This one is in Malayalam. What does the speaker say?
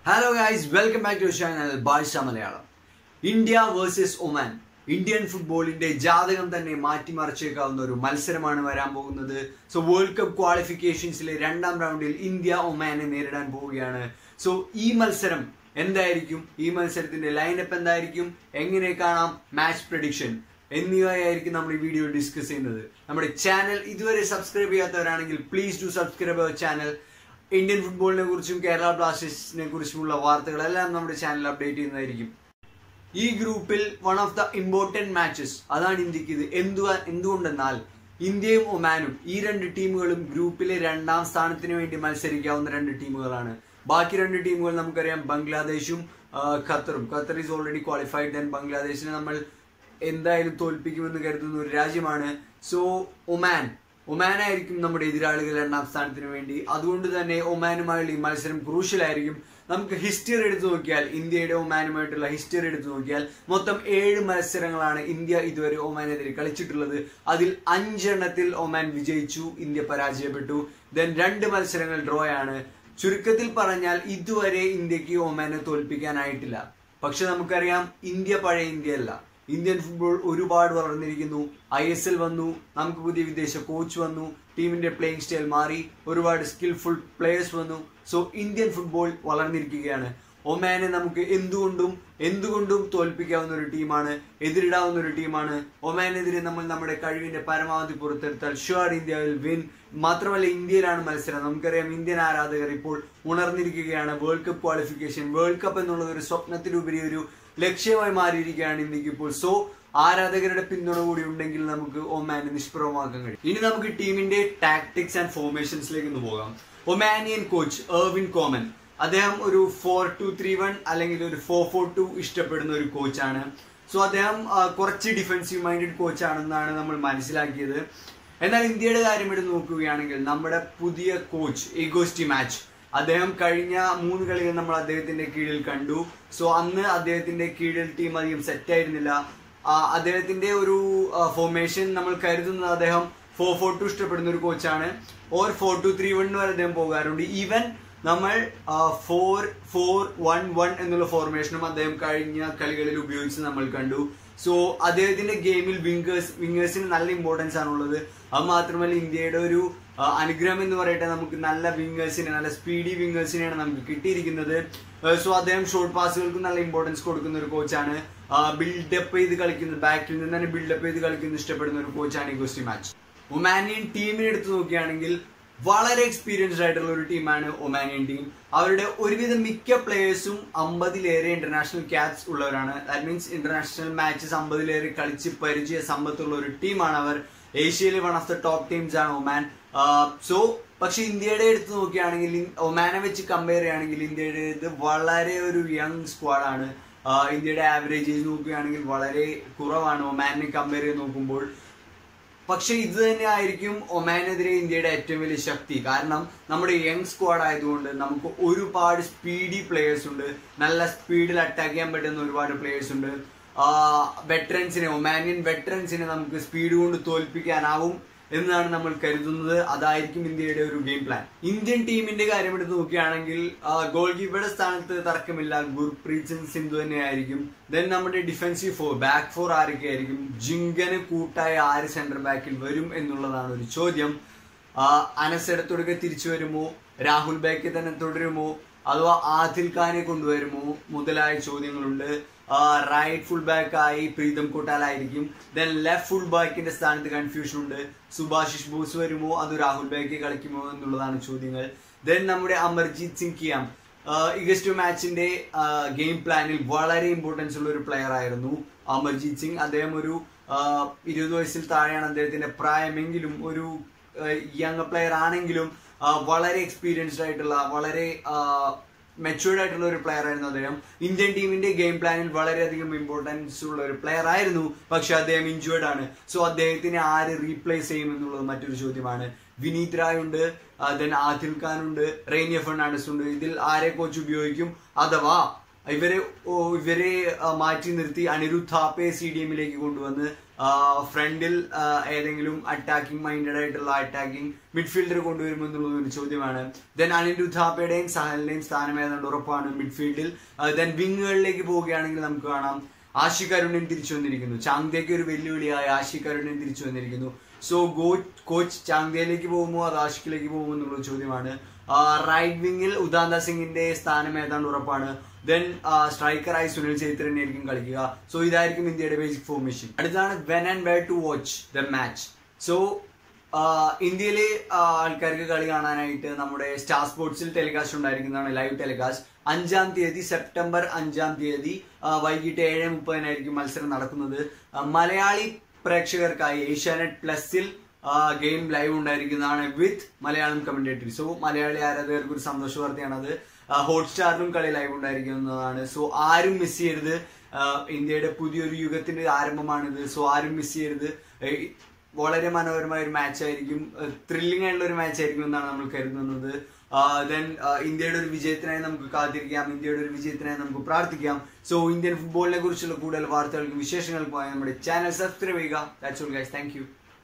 hello guys welcome back to channel Barca Malayalam India versus Oman Indian ഫുട്ബോളിന്റെ ജാതകം തന്നെ മാറ്റിമറിച്ചേക്കാവുന്ന ഒരു മത്സരമാണ് വരാൻ പോകുന്നത് സോ വേൾഡ് കപ്പ് ക്വാളിഫിക്കേഷൻസിലെ രണ്ടാം റൗണ്ടിൽ ഇന്ത്യ ഒമാനെ നേരിടാൻ പോവുകയാണ് സോ ഈ മത്സരം എന്തായിരിക്കും ഈ മത്സരത്തിന്റെ ലൈനപ്പ് എന്തായിരിക്കും എങ്ങനെ കാണാം മാച്ച് പ്രഡിക്ഷൻ എന്നിവയായിരിക്കും നമ്മൾ ഈ വീഡിയോ ഡിസ്കസ് ചെയ്യുന്നത് നമ്മുടെ ചാനൽ ഇതുവരെ സബ്സ്ക്രൈബ് ചെയ്യാത്തവരാണെങ്കിൽ please do subscribe our channel Indian ഫുട്ബോളിനെ കുറിച്ചും കേരള ബ്ലാസ്റ്റേഴ്സിനെ കുറിച്ചുമുള്ള വാർത്തകളെല്ലാം നമ്മുടെ ചാനൽ അപ്ഡേറ്റ് ചെയ്യുന്നതായിരിക്കും ഈ ഗ്രൂപ്പിൽ one of the important matches അതാണ് ഇന്ത്യക്ക് ഇത് എന്തു എന്തുകൊണ്ടെന്നാൽ ഇന്ത്യയും ഒമാനും ഈ രണ്ട് ടീമുകളും ഗ്രൂപ്പിലെ രണ്ടാം സ്ഥാനത്തിന് വേണ്ടി മത്സരിക്കാവുന്ന രണ്ട് ടീമുകളാണ് ബാക്കി രണ്ട് ടീമുകൾ നമുക്കറിയാം ബംഗ്ലാദേശും ആ, ഖത്തറും Qatar is already qualified then ബംഗ്ലാദേശിനെ നമ്മൾ എന്തായാലും തോൽപ്പിക്കുമെന്ന് കരുതുന്ന ഒരു രാജ്യമാണ് സോ ഒമാൻ ഒമാനായിരിക്കും നമ്മുടെ എതിരാളികൾ രണ്ടാം സ്ഥാനത്തിന് വേണ്ടി അതുകൊണ്ട് തന്നെ ഒമാനുമായുള്ള ഈ മത്സരം ക്രൂഷ്യൽ ആയിരിക്കും നമുക്ക് ഹിസ്റ്ററി എടുത്തു നോക്കിയാൽ ഇന്ത്യയുടെ ഒമാനുമായിട്ടുള്ള ഹിസ്റ്ററി എടുത്തു നോക്കിയാൽ മൊത്തം ഏഴ് മത്സരങ്ങളാണ് ഇന്ത്യ ഇതുവരെ ഒമാനെതിരെ കളിച്ചിട്ടുള്ളത് അതിൽ അഞ്ചെണ്ണത്തിൽ ഒമാൻ വിജയിച്ചു ഇന്ത്യ പരാജയപ്പെട്ടു ദെൻ രണ്ട് മത്സരങ്ങൾ ഡ്രോ ആണ് ചുരുക്കത്തിൽ പറഞ്ഞാൽ ഇതുവരെ ഇന്ത്യക്ക് ഒമാനെ തോൽപ്പിക്കാനായിട്ടില്ല പക്ഷെ നമുക്കറിയാം ഇന്ത്യ പഴയ ഇന്ത്യയല്ല ഇന്ത്യൻ ഫുട്ബോൾ ഒരുപാട് വളർന്നിരിക്കുന്നു ഐ എസ് എൽ വന്നു നമുക്ക് പുതിയ വിദേശ കോച്ച് വന്നു ടീമിന്റെ പ്ലേയിങ് സ്റ്റൈൽ മാറി ഒരുപാട് സ്കിൽഫുൾ പ്ലേയേഴ്സ് വന്നു സോ ഇന്ത്യൻ ഫുട്ബോൾ വളർന്നിരിക്കുകയാണ് ഒമാനെ നമുക്ക് എന്തുകൊണ്ടും എന്തുകൊണ്ടും തോൽപ്പിക്കാവുന്ന ഒരു ടീമാണ് എതിരിടാവുന്ന ഒരു ടീമാണ് ഒമാനെതിരെ നമ്മൾ നമ്മുടെ കഴിവിന്റെ പരമാവധി പുറത്തെടുത്താൽ ഷുവർ ഇന്ത്യ വിൽ വിൻ മാത്രമല്ല ഇന്ത്യയിലാണ് മത്സരം നമുക്കറിയാം ഇന്ത്യൻ ആരാധകർ ഇപ്പോൾ ഉണർന്നിരിക്കുകയാണ് world cup qualification world cup എന്നുള്ളത് ഒരു സ്വപ്നത്തിലുപരി ഒരു ലക്ഷ്യമായി മാറിയിരിക്കുകയാണ് ഇന്ത്യക്ക് ഇപ്പോൾ സോ ആരാധകരുടെ പിന്തുണ കൂടി ഉണ്ടെങ്കിൽ നമുക്ക് ഒമാനെ നിഷ്പ്രഭമാക്കാൻ കഴിയും ഇനി നമുക്ക് ടീമിന്റെ ടാക്ടിക്സ് ആൻഡ് ഫോർമേഷൻസിലേക്ക് ഒന്ന് പോകാം ഒമാനിയൻ കോച്ച് എർവിൻ കോമൻ അദ്ദേഹം ഒരു ഫോർ ടു ത്രീ വൺ അല്ലെങ്കിൽ ഒരു ഫോർ ഫോർ ടു ഇഷ്ടപ്പെടുന്ന ഒരു കോച്ചാണ് സോ അദ്ദേഹം ആ, കുറച്ച് ഡിഫൻസീവ് മൈൻഡഡ് കോച്ചാണെന്നാണ് നമ്മൾ മനസ്സിലാക്കിയത് എന്നാൽ ഇന്ത്യയുടെ കാര്യം എടുത്ത് നോക്കുകയാണെങ്കിൽ നമ്മുടെ പുതിയ കോച്ച് ഈഗോസ്റ്റി മാച്ച് അദ്ദേഹം കഴിഞ്ഞ മൂന്ന് കളികൾ നമ്മൾ അദ്ദേഹത്തിന്റെ കീഴിൽ കണ്ടു സോ അന്ന് അദ്ദേഹത്തിന്റെ കീഴിൽ ടീം അധികം സെറ്റ് ആയിരുന്നില്ല ആ, അദ്ദേഹത്തിന്റെ ഒരു ഫോർമേഷൻ നമ്മൾ കരുതുന്നത് അദ്ദേഹം ഫോർ ഫോർ ടു ഇഷ്ടപ്പെടുന്ന ഒരു കോച്ചാണ് or four two three one വരെ അദ്ദേഹം പോകാറുണ്ട് ഈവൻ നമ്മൾ ഫോർ ഫോർ വൺ വൺ എന്നുള്ള ഫോർമേഷനും അദ്ദേഹം കഴിഞ്ഞ കളികളിൽ ഉപയോഗിച്ച് നമ്മൾ കണ്ടു സോ അദ്ദേഹത്തിന്റെ ഗെയിമിൽ വിംഗേഴ്സ് വിംഗേഴ്സിന് നല്ല ഇമ്പോർട്ടൻസ് ആണുള്ളത് അത് മാത്രമല്ല ഇന്ത്യയുടെ ഒരു ആ, അനുഗ്രഹം എന്ന് പറയട്ടെ നമുക്ക് നല്ല വിംഗേഴ്സിനെ നല്ല സ്പീഡി വിംഗേഴ്സിനെയാണ് നമുക്ക് കിട്ടിയിരിക്കുന്നത് സോ അദ്ദേഹം ഷോർട്ട് പാസുകൾക്ക് നല്ല ഇമ്പോർട്ടൻസ് കൊടുക്കുന്ന ഒരു കോച്ചാണ് ബിൽഡപ്പ് ചെയ്ത് കളിക്കുന്നത് ബാക്കിൽ നിന്ന് തന്നെ ബിൽഡപ്പ് ചെയ്ത് കളിക്കുന്ന ഇഷ്ടപ്പെടുന്ന ഒരു കോച്ചാണ് ഈ ഗോസ്റ്റി മാച്ച് ഒമാനിയൻ ടീമിനെ എടുത്ത് നോക്കുകയാണെങ്കിൽ വളരെ എക്സ്പീരിയൻസ്ഡ് ആയിട്ടുള്ള ഒരു ടീമാണ് ഒമാനിയൻ ടീം അവരുടെ ഒരുവിധം മിക്ക പ്ലേയേഴ്സും അമ്പതിലേറെ ഇന്റർനാഷണൽ ക്യാപ്സ് ഉള്ളവരാണ് ദാറ്റ് മീൻസ് ഇന്റർനാഷണൽ മാച്ചസ് അമ്പതിലേറെ കളിച്ച് പരിചയ സമ്പത്തുള്ള ഒരു ടീമാണ് അവർ ഏഷ്യയിലെ one of the top teams ആണ് ഒമാൻ സോ പക്ഷെ ഇന്ത്യയുടെ എടുത്ത് നോക്കുകയാണെങ്കിൽ ഇൻ- ഒമാനെ വെച്ച് കമ്പയർ ചെയ്യുകയാണെങ്കിൽ ഇന്ത്യയുടെ ഇത് വളരെ ഒരു യങ് സ്ക്വാഡാണ് ഇന്ത്യയുടെ ആവറേജ് നോക്കുകയാണെങ്കിൽ വളരെ കുറവാണ് ഒമാനെ കമ്പയർ ചെയ്ത് നോക്കുമ്പോൾ പക്ഷെ ഇത് തന്നെ ആയിരിക്കും ഒമാനെതിരെ ഇന്ത്യയുടെ ഏറ്റവും വലിയ ശക്തി കാരണം നമ്മുടെ യങ് സ്ക്വാഡ് ആയതുകൊണ്ട് നമുക്ക് ഒരുപാട് സ്പീഡി പ്ലേയേഴ്സ് ഉണ്ട് നല്ല സ്പീഡിൽ അറ്റാക്ക് ചെയ്യാൻ പറ്റുന്ന ഒരുപാട് പ്ലേയേഴ്സ് ഉണ്ട് വെറ്ററൻസിനെ ഒമാനിയൻ വെറ്ററൻസിനെ നമുക്ക് സ്പീഡ് കൊണ്ട് തോൽപ്പിക്കാനാവും എന്നാണ് നമ്മൾ കരുതുന്നത് അതായിരിക്കും ഇന്ത്യയുടെ ഒരു ഗെയിം പ്ലാൻ ഇന്ത്യൻ ടീമിന്റെ കാര്യം എടുത്ത് നോക്കുകയാണെങ്കിൽ ഗോൾ കീപ്പറുടെ സ്ഥാനത്ത് തർക്കമില്ല ഗുർപ്രീത് സിംഗ് സിന്ധു തന്നെയായിരിക്കും ദെൻ നമ്മുടെ ഡിഫൻസീവ് ഫോർ ബാക്ക് ഫോർ ആരൊക്കെയായിരിക്കും ജിങ്കന് കൂട്ടായ ആര് സെന്റർ ബാക്കിൽ വരും എന്നുള്ളതാണ് ഒരു ചോദ്യം ആ, അനസ് ഇടത്തൊടുക്കെ തിരിച്ചു വരുമോ രാഹുൽ ബേക്ക് തന്നെ തുടരുമോ അഥവാ ആദിൽ ഖാനെ കൊണ്ടുവരുമോ മുതലായ ചോദ്യങ്ങളുണ്ട് റൈറ്റ് ഫുൾ ബാക്ക് ആയി പ്രീതം കോട്ടാലായിരിക്കും ദെൻ ലെഫ്റ്റ് ഫുൾ ബാക്കിന്റെ സ്ഥാനത്ത് കൺഫ്യൂഷൻ ഉണ്ട് സുഭാഷിഷ് ബോസ് വരുമോ അത് രാഹുൽ ബേക്ക് കളിക്കുമോ എന്നുള്ളതാണ് ചോദ്യങ്ങൾ ദെൻ നമ്മുടെ അമർജീത് സിംഗ് കിയാം ഇഗസ്റ്റ് മാച്ചിന്റെ ഗെയിം പ്ലാനിൽ വളരെ ഇമ്പോർട്ടൻസ് ഉള്ള ഒരു പ്ലെയർ ആയിരുന്നു അമർജീത് സിംഗ് അദ്ദേഹം ഒരു ആ, ഇരുപത് വയസ്സിൽ താഴെയാണ് അദ്ദേഹത്തിന്റെ പ്രായമെങ്കിലും ഒരു യങ് പ്ലെയർ ആണെങ്കിലും ആ, വളരെ എക്സ്പീരിയൻസ്ഡ് ആയിട്ടുള്ള വളരെ മെച്ചുവേർഡ് ആയിട്ടുള്ള ഒരു പ്ലെയർ ആയിരുന്നു അദ്ദേഹം ഇന്ത്യൻ ടീമിന്റെ ഗെയിം പ്ലാനിൽ വളരെയധികം ഇമ്പോർട്ടൻസ് ഉള്ള ഒരു പ്ലെയർ ആയിരുന്നു പക്ഷെ അദ്ദേഹം ഇഞ്ചുവേർഡ് ആണ് സോ അദ്ദേഹത്തിനെ ആര് റീപ്ലേസ് ചെയ്യും എന്നുള്ളത് മറ്റൊരു ചോദ്യമാണ് വിനീത് റായ് ഉണ്ട് ദെൻ ആദിൽ ഖാൻ ഉണ്ട് റെയിനിയ ഫെർണാണ്ടസ് ഉണ്ട് ഇതിൽ ആരെ കോച്ച് ഉപയോഗിക്കും അഥവാ ഇവരെ ഓ, ഇവരെ ആ, മാറ്റി നിർത്തി അനിരുദ്ധ് താപ്പെ സി ഡി എമ്മിലേക്ക് കൊണ്ടുവന്ന് ഫ്രണ്ടിൽ ഏതെങ്കിലും അറ്റാക്കിംഗ് മൈൻഡഡ് ആയിട്ടുള്ള അറ്റാക്കിംഗ് മിഡ്ഫീൽഡർ കൊണ്ടുവരുമോ എന്നുള്ളത് ഒരു ചോദ്യമാണ് ദെൻ അനിരുദ്ധ് താപ്പയുടെയും സഹലിന്റെയും സ്ഥാനം ഏതാണ്ട് ഉറപ്പാണ് മിഡ്ഫീൽഡിൽ ദെൻ വിങ്ങുകളിലേക്ക് പോവുകയാണെങ്കിൽ നമുക്ക് കാണാം ആഷിഖ് അരുണിൻ തിരിച്ചു വന്നിരിക്കുന്നു ചാങ്തേക്ക് ഒരു വെല്ലുവിളിയായി ആഷിഖ് അരുണിൻ തിരിച്ചു വന്നിരിക്കുന്നു സോ ഗോ കോച്ച് ചാങ്തയിലേക്ക് പോകുമോ അത് ആഷിഖിലേക്ക് പോകുമോ എന്നുള്ള ചോദ്യമാണ് റൈറ്റ് വിങ്ങിൽ ഉദാന്ത സിംഗിന്റെ സ്ഥാനം ഏതാണ്ട് ഉറപ്പാണ് ദെൻ സ്ട്രൈക്കറായി സുനിൽ ഛേത്രിനെ ആയിരിക്കും കളിക്കുക സോ ഇതായിരിക്കും ഇന്ത്യയുടെ ബേസിക് ഫോർമേഷൻ അടുത്താണ് when and where to watch the match so ഇന്ത്യയിലെ ആ, ആൾക്കാർക്ക് കളി കാണാനായിട്ട് നമ്മുടെ സ്റ്റാർ സ്പോർട്സിൽ ടെലികാസ്റ്റ് ഉണ്ടായിരിക്കുന്നതാണ് ലൈവ് ടെലികാസ്റ്റ് അഞ്ചാം തീയതി സെപ്റ്റംബർ അഞ്ചാം തീയതി ആ, വൈകിട്ട് ഏഴ് മുപ്പതിനായിരിക്കും മത്സരം നടക്കുന്നത് ആ, മലയാളി പ്രേക്ഷകർക്കായി ഏഷ്യാനെറ്റ് പ്ലസിൽ ഗെയിം ലൈവ് ഉണ്ടായിരിക്കുന്നതാണ് with Malayalam commentary so Malayali ആരാധകർക്ക് ഒരു സന്തോഷ വാർത്തയാണത് ഹോട്ട്സ്റ്റാറിലും കളി ലൈവ് ഉണ്ടായിരിക്കുന്നതാണ് സോ ആരും മിസ് ചെയ്യരുത് ആ, ഇന്ത്യയുടെ പുതിയൊരു യുഗത്തിന്റെ ആരംഭമാണിത് സോ ആരും മിസ് ചെയ്യരുത് ഏ, വളരെ മനോഹരമായ ഒരു മാച്ച് ആയിരിക്കും ത്രില്ലിംഗ് ആയിട്ടുള്ള ഒരു മാച്ച് ആയിരിക്കും എന്നാണ് നമ്മൾ കരുതുന്നത് ദെൻ ഇന്ത്യയുടെ ഒരു വിജയത്തിനായി നമുക്ക് കാത്തിരിക്കാം ഇന്ത്യയുടെ ഒരു വിജയത്തിനായി നമുക്ക് പ്രാർത്ഥിക്കാം സോ ഇന്ത്യൻ ഫുട്ബോളിനെ കുറിച്ചുള്ള കൂടുതൽ വാർത്തകൾക്കും വിശേഷങ്ങൾക്കുമായി നമ്മുടെ ചാനൽ സബ്സ്ക്രൈബ് ചെയ്യുക that's all guys thank U